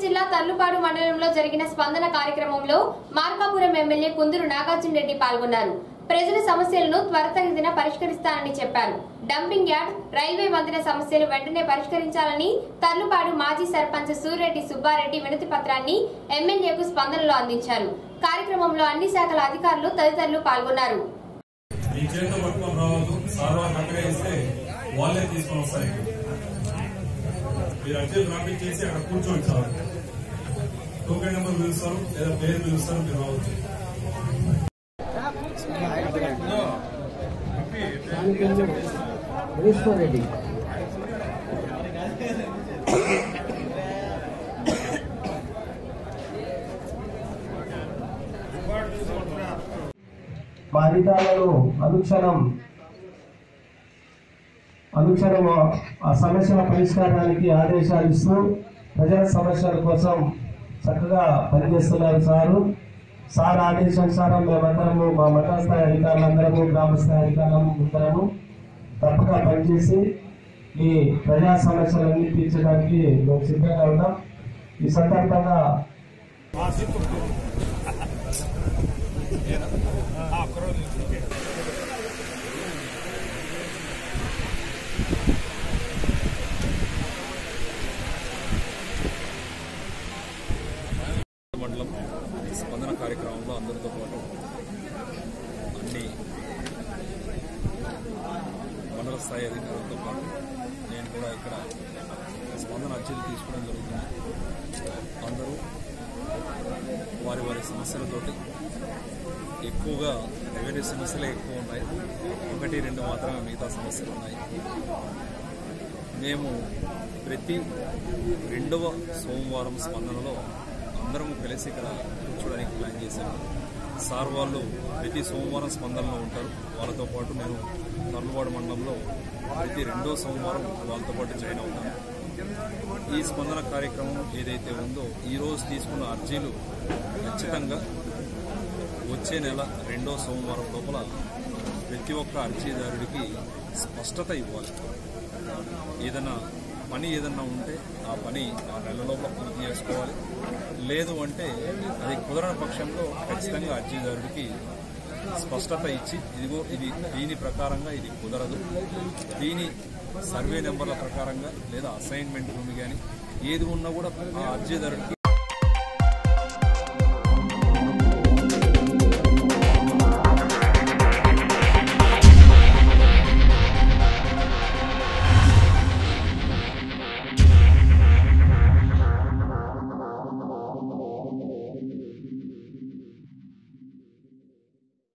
జిల్లా తర్లుపాడు మండలంలో జరిగిన స్పందన కార్యక్రమంలో మార్కాపురం ఎమ్మెల్యే కుందూరు నాగార్జున రెడ్డి పాల్గొన్నారు ప్రజల సమస్యలను త్వరితగతిన పరిష్కరిస్తానని చెప్పారు డంపింగ్ యార్డ్ రైల్వే వంతెన సమస్యలు వెంటనే పరిష్కరించాలని తర్లుపాడు మాజీ సర్పంచ్ సూర్రెడ్డి సుబ్బారెడ్డి వినతి పత్రాన్ని ఎమ్మెల్యేకు స్పందనలో అందించారు కార్యక్రమంలో అన్ని శాఖల అధికారులు తదితరులు పాల్గొన్నారు మీ చేతితో పట్టుకొని రావద్దు సార్ వాళ్ళు కట్టగా ఇస్తే వాళ్ళే తీసుకొని వస్తారు మీరు అర్జీలు పంపించేసి అక్కడ కూర్చోండి సార్ టోకెన్ నెంబర్ పిలుస్తారు లేదా పేరు పిలుస్తారు మీరు రావచ్చు రెడ్డి మా అధికారులను అనుక్షణం అనుక్షణం ఆ సమస్యల పరిష్కారానికి ఆదేశాలు ఇస్తూ ప్రజల సమస్యల కోసం చక్కగా పనిచేస్తున్నారు సారు సార్ ఆదేశానుసారం మేమందరము మా మండల స్థాయి అధికారులందరము గ్రామ స్థాయి అధికారులము అందరము తప్పక పనిచేసి ఈ ప్రజా సమస్యలన్నీ తీర్చడానికి మేము సిద్ధంగా ఉన్నాం ఈ సందర్భంగా మండలం స్పందన కార్యక్రమంలో అందరితో పాటు అన్ని మండల స్థాయి అధికారులతో పాటు నేను కూడా ఇక్కడ స్పందన అర్జీలు తీసుకోవడం జరుగుతుంది అందరూ వారి వారి సమస్యలతోటి ఎక్కువగా రెవెన్యూ సమస్యలే ఎక్కువ ఉన్నాయి ఒకటి రెండు మాత్రమే మిగతా సమస్యలు ఉన్నాయి మేము ప్రతి రెండవ సోమవారం స్పందనలో అందరం కలిసి ఇక్కడ కూర్చోడానికి ప్లాన్ చేశాము సార్ వాళ్ళు ప్రతి సోమవారం స్పందనలో ఉంటారు వాళ్ళతో పాటు నేను తర్లువాడ మండలంలో ప్రతి రెండో సోమవారం వాళ్ళతో పాటు జాయిన్ అవుతాను ఈ స్పందన కార్యక్రమం ఏదైతే ఉందో ఈ రోజు తీసుకున్న అర్జీలు ఖచ్చితంగా వచ్చే నెల రెండో సోమవారం లోపల ప్రతి ఒక్క అర్జీదారుడికి స్పష్టత ఇవ్వాలి ఏదైనా పని ఏదన్నా ఉంటే ఆ పని ఆ నెల లోపల పూర్తి చేసుకోవాలి లేదు అంటే అది కుదరని పక్షంలో ఖచ్చితంగా అర్జీదారుడికి స్పష్టత ఇచ్చి ఇదిగో ఇది దీని ప్రకారంగా ఇది కుదరదు దీని సర్వే నెంబర్ల ప్రకారంగా లేదా అసైన్మెంట్ భూమి కానీ ఏది ఉన్నా కూడా ఆ అర్జీదారుడికి